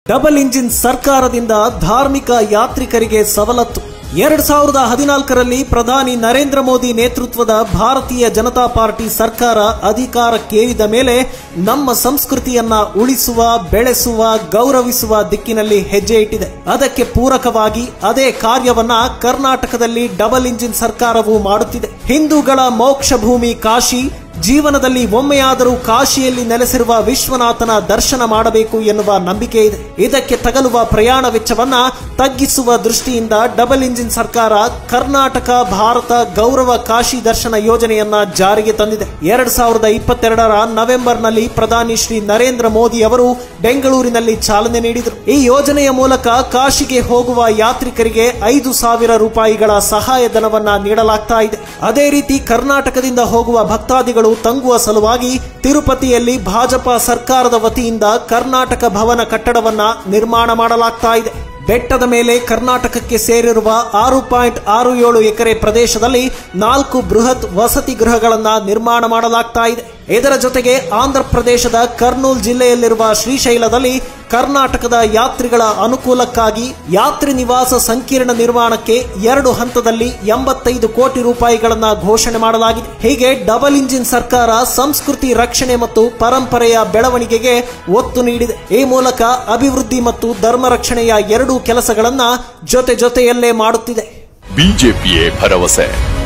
double engine ಸರ್ಕಾರದಿಂದ ಧಾರ್ಮಿಕ ಯಾತ್ರಿಕರಿಗೆ ಸವಲತ್ತು ಎರಡ್ ಸಾವಿರದ ಹದಿನಾಲ್ಕರಲ್ಲಿ ಪ್ರಧಾನಿ ನರೇಂದ್ರ ಮೋದಿ ನೇತೃತ್ವದ ಭಾರತೀಯ ಜನತಾ ಪಾರ್ಟಿ ಸರ್ಕಾರ ಅಧಿಕಾರಕ್ಕೇರಿದ ಮೇಲೆ ನಮ್ಮ ಸಂಸ್ಕೃತಿಯನ್ನ ಉಳಿಸುವ ಬೆಳೆಸುವ ಗೌರವಿಸುವ ದಿಕ್ಕಿನಲ್ಲಿ ಹೆಜ್ಜೆ ಇಟ್ಟಿದೆ ಅದಕ್ಕೆ ಪೂರಕವಾಗಿ ಅದೇ ಕಾರ್ಯವನ್ನ ಕರ್ನಾಟಕದಲ್ಲಿ ಡಬಲ್ ಇಂಜಿನ್ ಸರ್ಕಾರವು ಮಾಡುತ್ತಿದೆ ಹಿಂದೂಗಳ ಮೋಕ್ಷ ಭೂಮಿ ಕಾಶಿ ಜೀವನದಲ್ಲಿ ಒಮ್ಮೆಯಾದರೂ ಕಾಶಿಯಲ್ಲಿ ನೆಲೆಸಿರುವ ವಿಶ್ವನಾಥನ ದರ್ಶನ ಮಾಡಬೇಕು ಎನ್ನುವ ನಂಬಿಕೆ ಇದೆ ಇದಕ್ಕೆ ತಗಲುವ ಪ್ರಯಾಣ ವೆಚ್ಚವನ್ನ ತಗ್ಗಿಸುವ ದೃಷ್ಟಿಯಿಂದ ಡಬಲ್ ಇಂಜಿನ್ ಸರ್ಕಾರ ಕರ್ನಾಟಕ ಭಾರತ ಗೌರವ ಕಾಶಿ ದರ್ಶನ ಯೋಜನೆಯನ್ನ ಜಾರಿಗೆ ತಂದಿದೆ ಎರಡ್ ಸಾವಿರದ ಇಪ್ಪತ್ತೆರಡರ ನವೆಂಬರ್ನಲ್ಲಿ ಪ್ರಧಾನಿ ಶ್ರೀ ನರೇಂದ್ರ ಮೋದಿ ಅವರು ಬೆಂಗಳೂರಿನಲ್ಲಿ ಚಾಲನೆ ನೀಡಿದರು ಈ ಯೋಜನೆಯ ಮೂಲಕ ಕಾಶಿಗೆ ಹೋಗುವ ಯಾತ್ರಿಕರಿಗೆ ಐದು ಸಾವಿರ ರೂಪಾಯಿಗಳ ಸಹಾಯಧನವನ್ನ ನೀಡಲಾಗ್ತಾ ಇದೆ ಅದೇ ರೀತಿ ಕರ್ನಾಟಕದಿಂದ ಹೋಗುವ ಭಕ್ತಾದಿಗಳು ತಂಗುವ ಸಲುವಾಗಿ ತಿರುಪತಿಯಲ್ಲಿ ಭಾಜಪ ಸರ್ಕಾರದ ವತಿಯಿಂದ ಕರ್ನಾಟಕ ಭವನ ಕಟ್ಟಡವನ್ನ ನಿರ್ಮಾಣ ಮಾಡಲಾಗ್ತಾ ಇದೆ ಬೆಟ್ಟದ ಮೇಲೆ ಕರ್ನಾಟಕಕ್ಕೆ ಸೇರಿರುವ ಆರು ಪಾಯಿಂಟ್ ಆರು ಏಳು ಎಕರೆ ಪ್ರದೇಶದಲ್ಲಿ ನಾಲ್ಕು ಬೃಹತ್ ವಸತಿ ಗೃಹಗಳನ್ನ ನಿರ್ಮಾಣ ಮಾಡಲಾಗ್ತಾ ಇದೆ ಇದರ ಜೊತೆಗೆ ಆಂಧ್ರ ಪ್ರದೇಶದ ಕರ್ನೂಲ್ ಜಿಲ್ಲೆಯಲ್ಲಿರುವ ಶ್ರೀಶೈಲದಲ್ಲಿ ಕರ್ನಾಟಕದ ಯಾತ್ರಿಗಳ ಅನುಕೂಲಕ್ಕಾಗಿ ಯಾತ್ರಿ ನಿವಾಸ ಸಂಕೀರ್ಣ ನಿರ್ಮಾಣಕ್ಕೆ ಎರಡು ಹಂತದಲ್ಲಿ ಎಂಬತ್ತೈದು ಕೋಟಿ ರೂಪಾಯಿಗಳನ್ನ ಘೋಷಣೆ ಮಾಡಲಾಗಿದೆ ಹೀಗೆ ಡಬಲ್ ಇಂಜಿನ್ ಸರ್ಕಾರ ಸಂಸ್ಕೃತಿ ರಕ್ಷಣೆ ಮತ್ತು ಪರಂಪರೆಯ ಬೆಳವಣಿಗೆಗೆ ಒತ್ತು ನೀಡಿದೆ ಈ ಮೂಲಕ ಅಭಿವೃದ್ಧಿ ಮತ್ತು ಧರ್ಮ ರಕ್ಷಣೆಯ ಎರಡೂ ಕೆಲಸಗಳನ್ನ ಜೊತೆ ಜೊತೆಯಲ್ಲೇ ಮಾಡುತ್ತಿದೆ ಬಿಜೆಪಿಯೇ ಭರವಸೆ